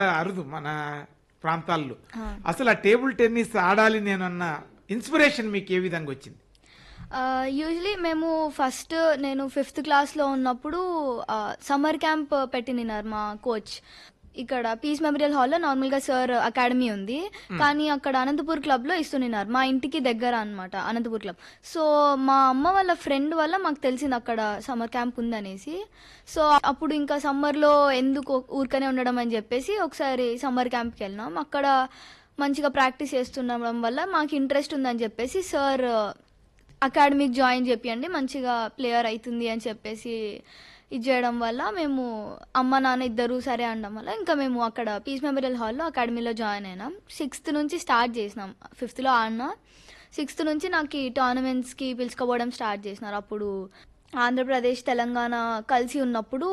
అరుదు మన ప్రాంతాల్లో అసలు ఆ టేబుల్ టెన్నిస్ ఆడాలి నేనన్న ఇన్స్పిరేషన్ మీకు ఏ విధంగా వచ్చింది యూజువలీ మేము ఫస్ట్ నేను ఫిఫ్త్ క్లాస్లో ఉన్నప్పుడు సమ్మర్ క్యాంప్ పెట్టినారు మా కోచ్ ఇక్కడ పీస్ మెమోరియల్ హాల్లో నార్మల్గా సార్ అకాడమీ ఉంది కానీ అక్కడ అనంతపూర్ క్లబ్లో ఇస్తున్నారు మా ఇంటికి దగ్గర అన్నమాట అనంతపూర్ క్లబ్ సో మా అమ్మ వాళ్ళ ఫ్రెండ్ వల్ల మాకు తెలిసింది అక్కడ సమ్మర్ క్యాంప్ ఉందనేసి సో అప్పుడు ఇంకా సమ్మర్లో ఎందుకు ఊరికనే ఉండడం అని చెప్పేసి ఒకసారి సమ్మర్ క్యాంప్కి వెళ్ళినాం అక్కడ మంచిగా ప్రాక్టీస్ చేస్తుండడం వల్ల మాకు ఇంట్రెస్ట్ ఉందని చెప్పేసి సార్ అకాడమిక్ జాయిన్ చెప్పండి మంచిగా ప్లేయర్ అవుతుంది అని చెప్పేసి ఇది చేయడం వల్ల మేము అమ్మ నాన్న ఇద్దరు సరే అనడం వల్ల ఇంకా మేము అక్కడ పీస్ మెమోరియల్ హాల్లో అకాడమీలో జాయిన్ అయినాం సిక్స్త్ నుంచి స్టార్ట్ చేసినాం ఫిఫ్త్లో ఆడినా సిక్స్త్ నుంచి నాకు ఈ టోర్నమెంట్స్కి పిలుచుకోవడం స్టార్ట్ చేసినారు అప్పుడు ఆంధ్రప్రదేశ్ తెలంగాణ కలిసి ఉన్నప్పుడు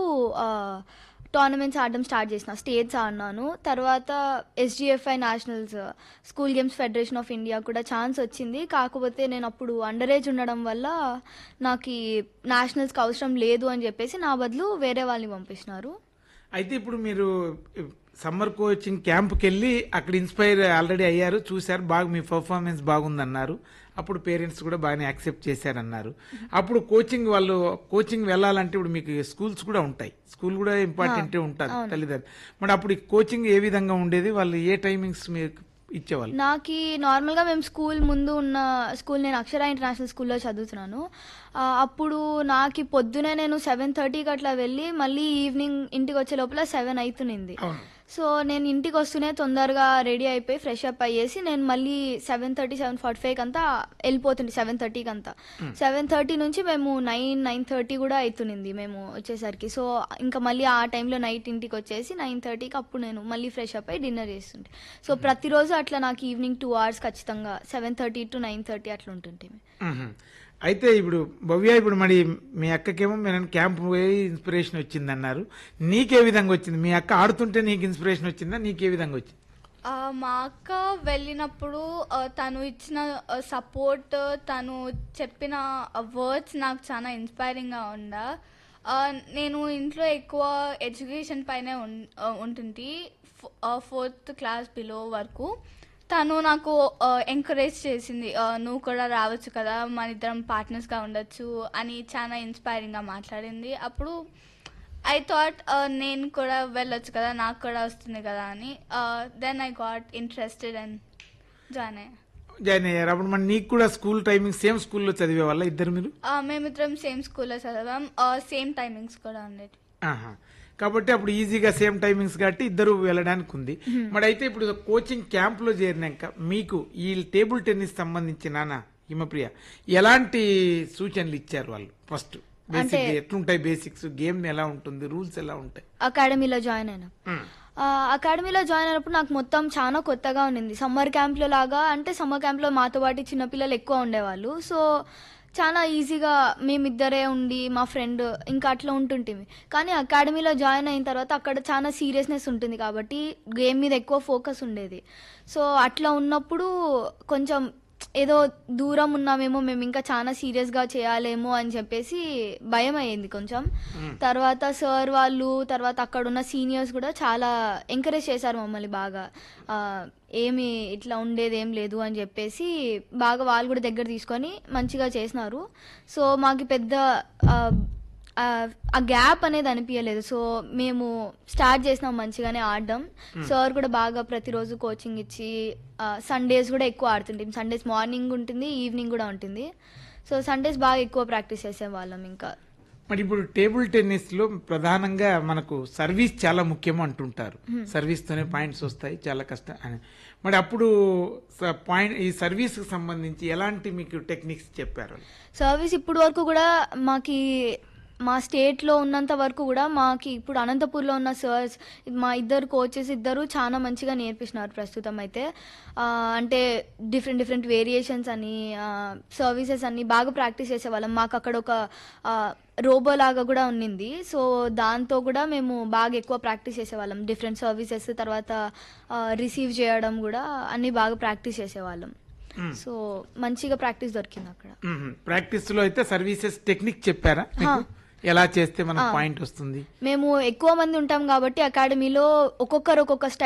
టోర్నమెంట్స్ ఆడడం స్టార్ట్ చేసిన స్టేట్స్ ఆడినాను తర్వాత SGFI nationals school games federation of India కూడా ఛాన్స్ వచ్చింది కాకపోతే నేను అప్పుడు అండర్ ఏజ్ ఉండడం వల్ల నాకు ఈ నేషనల్స్కి అవసరం లేదు అని చెప్పేసి నా బదులు వేరే వాళ్ళని పంపించినారు అయితే ఇప్పుడు మీరు సమ్మర్ కోచింగ్ క్యాంప్కి వెళ్ళి అక్కడ ఇన్స్పైర్ ఆల్రెడీ అయ్యారు చూశారు బాగా మీ పర్ఫార్మెన్స్ బాగుందన్నారు అప్పుడు పేరెంట్స్ కూడా బాగానే యాక్సెప్ట్ చేశారన్నారు అప్పుడు కోచింగ్ వాళ్ళు కోచింగ్ వెళ్ళాలంటే ఇప్పుడు మీకు స్కూల్స్ కూడా ఉంటాయి స్కూల్ కూడా ఇంపార్టెంట్ ఉంటుంది తల్లిదండ్రులు మరి అప్పుడు ఈ కోచింగ్ ఏ విధంగా ఉండేది వాళ్ళు ఏ టైమింగ్స్ మీకు ఇచ్చేవాళ్ళు నాకు నార్మల్గా మేము స్కూల్ ముందు ఉన్న స్కూల్ నేను అక్షర ఇంటర్నేషనల్ స్కూల్లో చదువుతున్నాను ఆ, అప్పుడు నాకు పొద్దునే నేను సెవెన్ థర్టీకి అట్లా వెళ్ళి మళ్ళీ ఈవినింగ్ ఇంటికి వచ్చే లోపల సెవెన్ అవుతునింది అవును సో నేను ఇంటికి వస్తూనే తొందరగా రెడీ అయిపోయి ఫ్రెష్ అప్ అయ్యేసి నేను మళ్ళీ సెవెన్ థర్టీ సెవెన్ ఫార్టీ ఫైవ్కి అంతా వెళ్ళిపోతుండే సెవెన్ థర్టీకి అంతా సెవెన్ థర్టీ నుంచి మేము నైన్ నైన్ థర్టీ కూడా అవుతునింది మేము వచ్చేసరికి సో ఇంకా మళ్ళీ ఆ టైంలో నైట్ ఇంటికి వచ్చేసి నైన్ థర్టీకి అప్పుడు నేను మళ్ళీ ఫ్రెష్ అప్ అయ్యి డిన్నర్ చేస్తుంటే సో ప్రతిరోజు అట్లా నాకు ఈవినింగ్ టూ అవర్స్ ఖచ్చితంగా seven thirty to nine thirty అట్లా ఉంటుంటే మ్మ్. అయితే ఇప్పుడు భవ్య ఇప్పుడు మరి మీ అక్కకేమో మీరు క్యాంప్ పోయి ఇన్స్పిరేషన్ వచ్చింది అన్నారు నీకే విధంగా వచ్చింది మీ అక్క ఆడుతుంటే నీకు ఇన్స్పిరేషన్ వచ్చిందా నీకే విధంగా వచ్చింది ఆ, మా అక్క వెళ్ళినప్పుడు ఆ, తను ఇచ్చిన సపోర్ట్ తను చెప్పిన వర్డ్స్ నాకు చాలా ఇన్స్పైరింగ్గా ఉండ ఆ, నేను ఇంట్లో ఎక్కువ ఎడ్యుకేషన్ పైనే ఉన్- ఆ, ఉంటుంటి ఫోర్త్ క్లాస్ బిలో వరకు తను నాకు ఎంకరేజ్ చేసింది ఆ, నువ్వు కూడా రావచ్చు కదా మన ఇద్దరం పార్ట్నర్స్గా ఉండొచ్చు అని చాలా ఇన్స్పైరింగ్గా మాట్లాడింది అప్పుడు ఐ థాట్ నేను కూడా వెళ్ళొచ్చు కదా నాకు కూడా వస్తుంది కదా అని then I got interested and join అయ్యా జాయిన్ అయ్యారు అప్పుడు మరి నీకు కూడా స్కూల్ టైమింగ్ సేమ్ స్కూల్లో చదివే వాళ్ళ ఇద్దరు మీరు Uh, మేమిద్దరం సేమ్ స్కూల్లో చదివాం సేమ్ టైమింగ్స్ కూడా ఉండేవి ఆహా. కాబట్టి అప్పుడు ఈజీగా సేమ్ టైమింగ్స్ కాబట్టి ఇద్దరు వెళ్ళడానికి ఉంది మరి అయితే ఇప్పుడు కోచింగ్ క్యాంప్ లో చేరినాక మీకు ఈ టేబుల్ టెన్నిస్ సంబంధించి నాన్న హిమప్రియ ఎలాంటి సూచనలు ఇచ్చారు వాళ్ళు ఫస్ట్ బేసిక్ ఎట్లుంటాయి బేసిక్స్ గేమ్ ఎలా ఉంటుంది రూల్స్ ఎలా ఉంటాయి అకాడమీలో జాయిన్ అయినా మ్మ్. ఆ, అకాడమీలో జాయిన్ అయినప్పుడు నాకు మొత్తం చాలా కొత్తగా ఉండింది సమ్మర్ క్యాంప్లో లాగా అంటే సమ్మర్ క్యాంప్లో మాతో పాటు చిన్నపిల్లలు ఎక్కువ ఉండేవాళ్ళు సో చాలా ఈజీగా మేమిద్దరే ఉండి మా ఫ్రెండ్ ఇంకా అట్లా ఉంటుంటిమి కానీ అకాడమీలో జాయిన్ అయిన తర్వాత అక్కడ చాలా సీరియస్నెస్ ఉంటుంది కాబట్టి గేమ్ మీద ఎక్కువ ఫోకస్ ఉండేది సో అట్లా ఉన్నప్పుడు కొంచెం ఏదో దూరం ఉన్నామేమో మేము ఇంకా చాలా సీరియస్గా చేయాలేమో అని చెప్పేసి భయం అయ్యింది కొంచెం తర్వాత సార్ వాళ్ళు తర్వాత అక్కడ ఉన్న సీనియర్స్ కూడా చాలా ఎంకరేజ్ చేశారు మమ్మల్ని బాగా ఆ, ఏమి ఇట్లా ఉండేది ఏం లేదు అని చెప్పేసి బాగా వాళ్ళు కూడా దగ్గర తీసుకొని మంచిగా చేసినారు సో మాకు పెద్ద ఆ, ఆ, ఆ గ్యాప్ అనేది అనిపించలేదు సో మేము స్టార్ట్ చేసినాం మంచిగానే ఆడడం సార్ కూడా బాగా ప్రతిరోజు కోచింగ్ ఇచ్చి సండేస్ కూడా ఎక్కువ ఆడుతుంటాం సండేస్ మార్నింగ్ ఉంటుంది ఈవినింగ్ కూడా ఉంటుంది సో సండేస్ బాగా ఎక్కువ ప్రాక్టీస్ చేసేవాళ్ళం ఇంకా మరి ఇప్పుడు టేబుల్ టెన్నిస్ లో ప్రధానంగా మనకు సర్వీస్ చాలా ముఖ్యం అంటుంటారు సర్వీస్ తోనే పాయింట్స్ వస్తాయి చాలా కష్టం అని మరి అప్పుడు పాయింట్ ఈ సర్వీస్ కి సంబంధించి ఎలాంటి మీకు టెక్నిక్స్ చెప్పారు సర్వీస్ ఇప్పుడు వరకు కూడా మాకి మా స్టేట్లో ఉన్నంత వరకు కూడా మాకి ఇప్పుడు అనంతపూర్లో ఉన్న సర్స్ మా ఇద్దరు కోచెస్ ఇద్దరు చాలా మంచిగా నేర్పిస్తున్నారు ప్రస్తుతం అయితే ఆ, అంటే డిఫరెంట్ డిఫరెంట్ వేరియేషన్స్ అని సర్వీసెస్ అన్ని బాగా ప్రాక్టీస్ చేసేవాళ్ళం మాకు అక్కడ ఒక రోబో లాగా కూడా ఉన్నింది సో దాంతో కూడా మేము బాగా ఎక్కువ ప్రాక్టీస్ చేసేవాళ్ళం డిఫరెంట్ సర్వీసెస్ తర్వాత రిసీవ్ చేయడం కూడా అన్ని బాగా ప్రాక్టీస్ చేసేవాళ్ళం సో మంచిగా ప్రాక్టీస్ దొరికింది అక్కడ ప్రాక్టీస్ లో అయితే సర్వీసెస్ టెక్నిక్ చెప్పారా మీకు ఎలా చేస్తే మనకు పాయింట్ వస్తుంది మేము ఎక్కువ మంది ఉంటాం కాబట్టి అకాడమీలో ఒక్కొక్కరు ఒక్కొక్క